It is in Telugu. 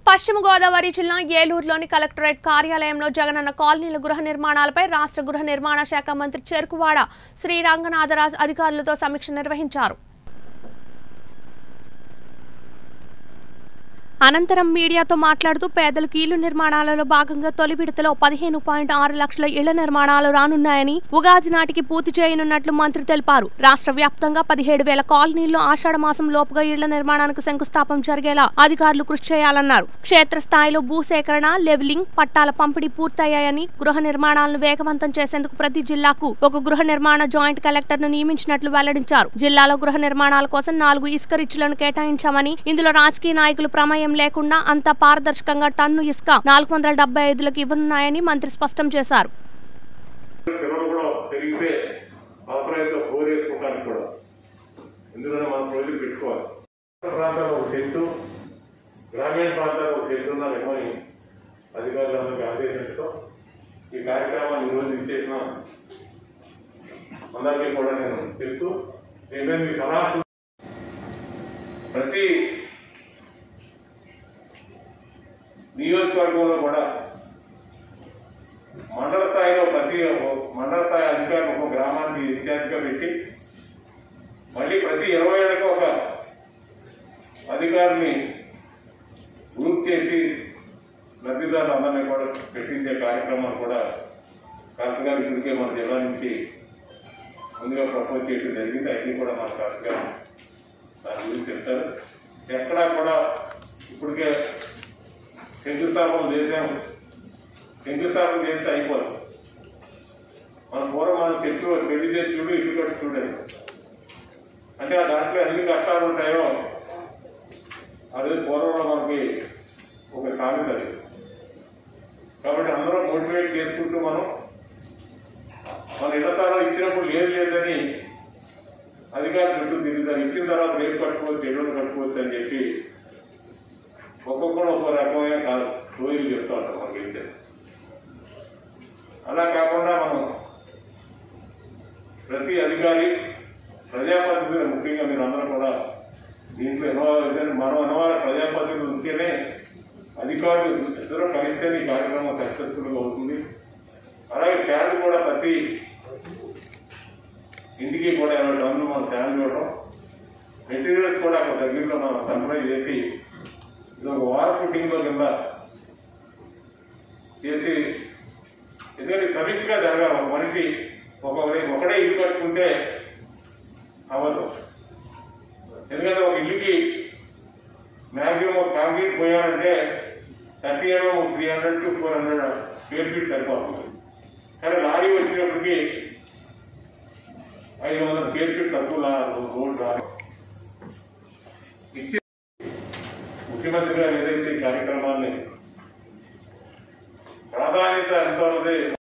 పశ్చిమ గోదావరి జిల్లా ఏలూరులోని కలెక్టరేట్ కార్యాలయంలో జగనన్న కాలనీల గృహ నిర్మాణాలపై రాష్ట్ర గృహ నిర్మాణ శాఖ మంత్రి చెరుకువాడ శ్రీ రంగనాథరాజ్ అధికారులతో సమీక్ష నిర్వహించారు అనంతరం మీడియాతో మాట్లాడుతూ పేదలకు ఇళ్లు నిర్మాణాలలో భాగంగా తొలి విడతలో పదిహేను పాయింట్ ఆరు లక్షల ఇళ్ల నిర్మాణాలు రానున్నాయని ఉగాది నాటికి పూర్తి చేయనున్నట్లు మంత్రి తెలిపారు రాష్ట్ర వ్యాప్తంగా పదిహేడు వేల కాలనీల్లో ఆషాఢ మాసం లోపుగా ఇళ్ల నిర్మాణానికి శంకుస్థాపన జరిగేలా అధికారులు కృషి చేయాలన్నారు క్షేత్రస్థాయిలో భూసేకరణ లెవెలింగ్ పట్టాల పంపిణీ పూర్తయ్యాయని గృహ నిర్మాణాలను వేగవంతం చేసేందుకు ప్రతి జిల్లాకు ఒక గృహ నిర్మాణ జాయింట్ కలెక్టర్ ను నియమించినట్లు వెల్లడించారు జిల్లాలో గృహ నిర్మాణాల కోసం నాలుగు ఇసుక రిచ్లను కేటాయించామని ఇందులో రాజకీయ నాయకులు ప్రమేయం లేకుండా అంతా పారదర్శకంగా టన్ను ఇసుక నాలుగు వందల డెబ్బై ఐదులకు ఇవ్వనున్నాయని మంత్రి స్పష్టం చేశారు చెరువులు కూడా పెరిగితే అవసరమైతే బోర్ వేసుకోవడానికి కూడా ఎందుకంటే మనం రోజులు పెట్టుకోవాలి ప్రాంతాల్లో ఒక సెంటు గ్రామీణ ప్రాంతాల్లో ఒక సెంటు ఉన్న ఇవ్వని అధికారులందరికీ ఆదేశించడం ఈ కార్యక్రమాన్ని ఈరోజు ఇచ్చేసిన అందరికీ కూడా నేను చెప్తూ దీని మీ సలహా ప్రతి నియోజకవర్గంలో కూడా మండల స్థాయిలో ప్రతి మండల స్థాయి అధికారులు ఒక గ్రామానికి ఇన్ఛార్జిగా పెట్టి మళ్ళీ ప్రతి ఇరవై ఏళ్ళకి ఒక అధికారిని గ్రూప్ చేసి లబ్ధిదారులు అందరినీ కూడా పెట్టించే కార్యక్రమాలు కూడా కలెక్టర్ గారు ఇప్పటికే మన జిల్లా నుంచి ముందుగా ప్రపోజ్ చేయడం జరిగింది అన్నీ కూడా మన కలెక్టర్ గారు దాని గురించి చెప్తారు ఎక్కడా కూడా ఇప్పటికే శంకుస్థాపన చేసాము శంకుస్థాపన చేస్తే అయిపోదు మన పూర్వం మనం చెట్టు పెళ్లి చేసి చూడు ఇల్లు కట్టి చూడండి అంటే ఆ దాంట్లో ఎన్ని కష్టాలు ఉంటాయో అది పూర్వంలో మనకి ఒక సామెత అది కాబట్టి అందరూ మోటివేట్ చేసుకుంటూ మనం మన ఇళ్ల స్థలం ఇచ్చినప్పుడు లేదు లేదని అధికారులు చుట్టూ తిరుగుతారు ఇచ్చిన తర్వాత రేపు కట్టుకోవచ్చు ఎల్లుండి కట్టుకోవచ్చు అని చెప్పి ఒక్కొక్కరు ఒక్కో రకమైన కాదు రోజులు చెప్తా ఉంటారు మనకి వెళ్తే అలా కాకుండా మనం ప్రతి అధికారి ప్రజాపతి మీద ముఖ్యంగా మీరు అందరూ కూడా దీంట్లో ఇన్వాల్వ్ అయితే మనం ఇన్వాల్వ్ ప్రజాపతి ఉంటేనే అధికారులు ఇద్దరు కలిస్తేనే ఈ కార్యక్రమం సక్సెస్ఫుల్గా అవుతుంది అలాగే శాలరీ కూడా ప్రతి ఇంటికి కూడా ఇరవై టన్నులు మనం శాలరీ ఇవ్వడం మెటీరియల్స్ కూడా అక్కడ దగ్గరలో మనం సప్లై చేసి ఇది ఒక వారపు టీంలో కింద చేసి ఎందుకంటే సమిష్టిగా జరగాలి ఒక మనిషి ఒకడే ఒకడే ఇల్లు కట్టుకుంటే అవ్వదు ఎందుకంటే ఒక ఇల్లుకి మ్యాక్సిమం ఒక కాంక్రీట్ పోయాలంటే thirty MM three hundred to four hundred square feet సరిపోతుంది కానీ లారీ వచ్చినప్పటికి ఐదు వందల స్క్వేర్ ఫీట్ తక్కువ లా- రోడ్ రాదు ఇచ్చే ముఖ్యమంత్రి గారు ఏదైతే ఈ కార్యక్రమాన్ని ప్రాధాన్యత ఎంత ఉన్నది